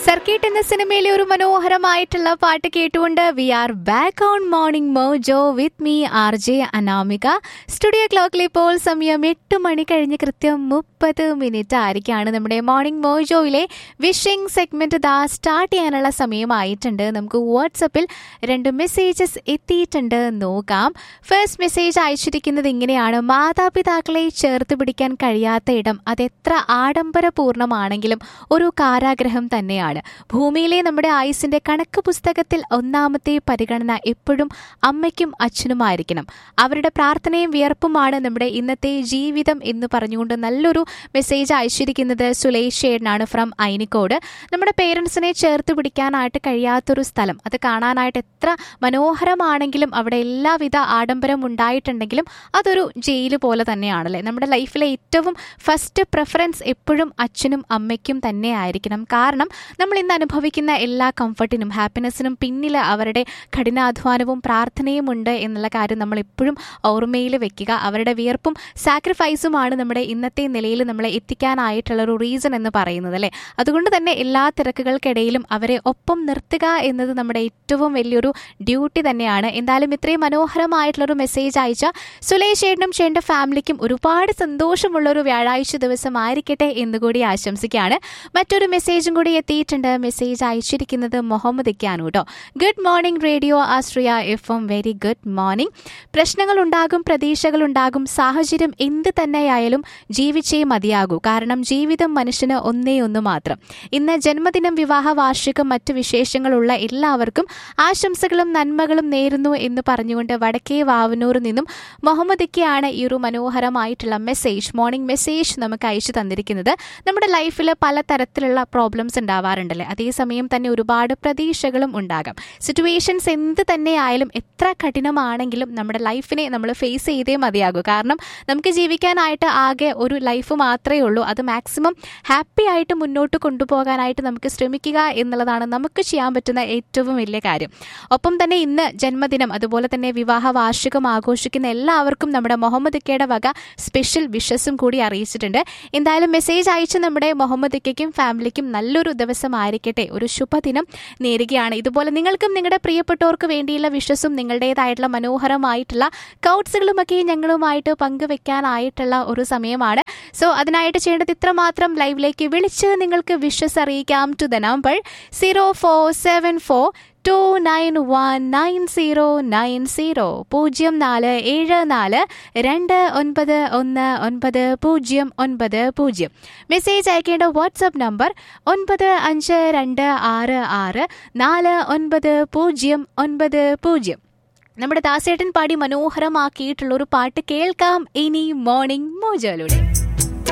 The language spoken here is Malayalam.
സർക്കിട്ട് എന്ന സിനിമയിലെ ഒരു മനോഹരമായിട്ടുള്ള പാട്ട് കേട്ടുകൊണ്ട് we are back on morning mojo with me R J Anamika studio ക്ലോക്കിൽ ഇപ്പോൾ സമയം എട്ട് മണി കഴിഞ്ഞ് കൃത്യം മുപ്പത് മിനിറ്റ് ആയിരിക്കാണ് നമ്മുടെ മോർണിംഗ് മോജോയിലെ വിഷിംഗ് സെഗ്മെന്റ് ദാ സ്റ്റാർട്ട് ചെയ്യാനുള്ള സമയമായിട്ടുണ്ട് നമുക്ക് വാട്സപ്പിൽ രണ്ട് മെസ്സേജസ് എത്തിയിട്ടുണ്ട് നോക്കാം ഫസ്റ്റ് മെസ്സേജ് അയച്ചിരിക്കുന്നത് ഇങ്ങനെയാണ് മാതാപിതാക്കളെ ചേർത്ത് പിടിക്കാൻ കഴിയാത്ത ഇടം അതെത്ര ആഡംബരപൂർണമാണെങ്കിലും ഒരു കാരാഗ്രഹം തന്നെയാണ് ഭൂമിയിലെ നമ്മുടെ ആയുസിന്റെ കണക്ക് പുസ്തകത്തിൽ ഒന്നാമത്തെ പരിഗണന എപ്പോഴും അമ്മയ്ക്കും അച്ഛനുമായിരിക്കണം അവരുടെ പ്രാർത്ഥനയും വിയർപ്പുമാണ് നമ്മുടെ ഇന്നത്തെ ജീവിതം എന്ന് പറഞ്ഞുകൊണ്ട് നല്ലൊരു മെസ്സേജ് അയച്ചിരിക്കുന്നത് സുലേഷ് ഷേഡനാണ് ഫ്രം ഐനിക്കോട് നമ്മുടെ പേരൻസിനെ ചേർത്ത് പിടിക്കാനായിട്ട് കഴിയാത്തൊരു സ്ഥലം അത് കാണാനായിട്ട് എത്ര മനോഹരമാണെങ്കിലും അവിടെ എല്ലാവിധ ആഡംബരം ഉണ്ടായിട്ടുണ്ടെങ്കിലും അതൊരു ജയില് പോലെ തന്നെയാണല്ലേ നമ്മുടെ ലൈഫിലെ ഏറ്റവും ഫസ്റ്റ് പ്രിഫറൻസ് എപ്പോഴും അച്ഛനും അമ്മയ്ക്കും തന്നെ ആയിരിക്കണം കാരണം നമ്മൾ ഇന്ന് അനുഭവിക്കുന്ന എല്ലാ കംഫർട്ടിനും ഹാപ്പിനെസ്സിനും പിന്നിൽ അവരുടെ കഠിനാധ്വാനവും പ്രാർത്ഥനയും ഉണ്ട് എന്നുള്ള കാര്യം നമ്മൾ എപ്പോഴും ഓർമ്മയിൽ വെക്കുക അവരുടെ വിയർപ്പും സാക്രിഫൈസുമാണ് നമ്മുടെ ഇന്നത്തെ നിലയിൽ നമ്മളെ എത്തിക്കാനായിട്ടുള്ള ഒരു റീസൺ എന്ന് പറയുന്നത് അല്ലേ അതുകൊണ്ട് തന്നെ എല്ലാ തിരക്കുകൾക്കിടയിലും അവരെ ഒപ്പം നിർത്തുക എന്നത് നമ്മുടെ ഏറ്റവും വലിയൊരു ഡ്യൂട്ടി തന്നെയാണ് എന്തായാലും ഇത്രയും മനോഹരമായിട്ടുള്ളൊരു മെസ്സേജ് അയച്ച സുലേഷ് ചേട്ടനും ചേട്ടൻ്റെ ഫാമിലിക്കും ഒരുപാട് സന്തോഷമുള്ള ഒരു വ്യാഴാഴ്ച ദിവസം ആയിരിക്കട്ടെ എന്നുകൂടി ആശംസിക്കുകയാണ് മറ്റൊരു മെസ്സേജും കൂടി എത്തിയിട്ടുണ്ട് മെസ്സേജ് അയച്ചിരിക്കുന്നത് മുഹമ്മദ് ഇക്കാനു കേട്ടോ good morning radio Ashraya F M very good morning പ്രശ്നങ്ങൾ ഉണ്ടാകും പ്രതീക്ഷകൾ ഉണ്ടാകും സാഹചര്യം എന്ത് തന്നെയായാലും ജീവിച്ചേ മതിയാകൂ കാരണം ജീവിതം മനുഷ്യന് ഒന്നേ ഒന്ന് മാത്രം ഇന്ന് ജന്മദിനം വിവാഹ വാർഷികം മറ്റു വിശേഷങ്ങളുള്ള എല്ലാവർക്കും ആശംസകളും നന്മകളും നേരുന്നു എന്ന് പറഞ്ഞുകൊണ്ട് വടക്കേ വാവനൂരിൽ നിന്നും മുഹമ്മദ് ഇക്കയാണ് ഈ ഒരു മനോഹരമായിട്ടുള്ള മെസ്സേജ് മോർണിംഗ് മെസ്സേജ് നമുക്ക് അയച്ചു തന്നിരിക്കുന്നത് നമ്മുടെ ലൈഫിൽ പലതരത്തിലുള്ള പ്രോബ്ലംസ് ഉണ്ടാവാറുണ്ടല്ലേ അതേസമയം തന്നെ ഒരുപാട് പ്രതീക്ഷകളും ഉണ്ടാകാം സിറ്റുവേഷൻസ് എന്ത് തന്നെയായാലും എത്ര കഠിനമാണെങ്കിലും നമ്മുടെ ലൈഫിനെ നമ്മൾ ഫേസ് ചെയ്തേ മതിയാകൂ കാരണം നമുക്ക് ജീവിക്കാനായിട്ട് ആകെ ഒരു ലൈഫ് മാത്രമേ ഉള്ളൂ അത് മാക്സിമം ഹാപ്പി ആയിട്ട് മുന്നോട്ട് കൊണ്ടുപോകാനായിട്ട് നമുക്ക് ശ്രമിക്കുക എന്നുള്ളതാണ് നമുക്ക് ചെയ്യാൻ പറ്റുന്ന ഏറ്റവും വലിയ കാര്യം ഒപ്പം തന്നെ ഇന്ന് ജന്മദിനം അതുപോലെ തന്നെ വിവാഹ വാർഷികം ആഘോഷിക്കുന്ന എല്ലാവർക്കും നമ്മുടെ മുഹമ്മദ് ഇക്കയുടെ വക സ്പെഷ്യൽ വിഷസും കൂടി അറിയിച്ചിട്ടുണ്ട് എന്തായാലും മെസ്സേജ് അയച്ച നമ്മുടെ മുഹമ്മദ് ഇക്കയ്ക്കും ഫാമിലിക്കും നല്ലൊരു ദിവസമായിരിക്കട്ടെ ഒരു ശുഭദിനം നേരുകയാണ് ഇതുപോലെ നിങ്ങൾക്കും നിങ്ങളുടെ പ്രിയപ്പെട്ടവർക്ക് വേണ്ടിയുള്ള വിഷസും നിങ്ങളുടേതായിട്ടുള്ള മനോഹരമായിട്ടുള്ള കൗട്ട്സുകളുമൊക്കെ ഞങ്ങളുമായിട്ട് പങ്കുവെക്കാനായിട്ടുള്ള ഒരു സമയമാണ് സോ അതിനായിട്ട് ചെയ്യേണ്ടത് ഇത്രമാത്രം ലൈവിലേക്ക് വിളിച്ച് നിങ്ങൾക്ക് വിഷസ് അറിയിക്കാം to the number zero four seven four two nine one nine zero nine zero പൂജ്യം നാല് ഏഴ് നാല് രണ്ട് ഒൻപത് ഒന്ന് ഒൻപത് പൂജ്യം ഒൻപത് പൂജ്യം മെസ്സേജ് അയക്കേണ്ട വാട്സപ്പ് നമ്പർ ഒൻപത് അഞ്ച് രണ്ട് ആറ് ആറ് നാല് ഒൻപത് പൂജ്യം ഒൻപത് പൂജ്യം നമ്മുടെ ദാസേട്ടൻ പാടി മനോഹരമാക്കിയിട്ടുള്ള ഒരു പാട്ട് കേൾക്കാം ഇനി മോർണിംഗ് മോജയിലൂടെ